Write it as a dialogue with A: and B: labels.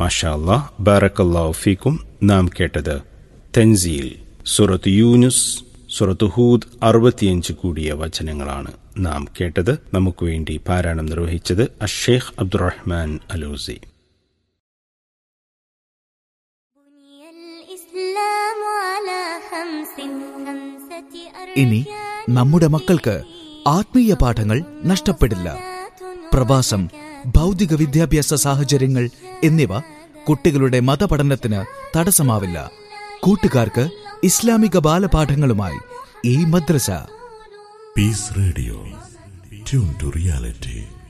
A: മാഷാ അല്ലാഹ് ബാറക്കല്ലാഹു ഫീക്കും നാം കേട്ടത് തെൻസീൽ സുറത്ത് യൂനുസ് സുറത്ത് ഹൂദ് അറുപത്തിയഞ്ച് കൂടിയ വചനങ്ങളാണ് നാം കേട്ടത് നമുക്ക് വേണ്ടി പാരായണം നിർവഹിച്ചത് അഷേഖ് അബ്ദുറഹ്മാൻ അലൂസി
B: ഇനി നമ്മുടെ മക്കൾക്ക് ആത്മീയ പാഠങ്ങൾ നഷ്ടപ്പെടില്ല പ്രവാസം ഭൗതിക വിദ്യാഭ്യാസ സാഹചര്യങ്ങൾ എന്നിവ കുട്ടികളുടെ മതപഠനത്തിന് തടസ്സമാവില്ല കൂട്ടുകാർക്ക് ഇസ്ലാമിക ബാലപാഠങ്ങളുമായി ഈ മദ്രസ
C: Peace Radio. Tune to reality.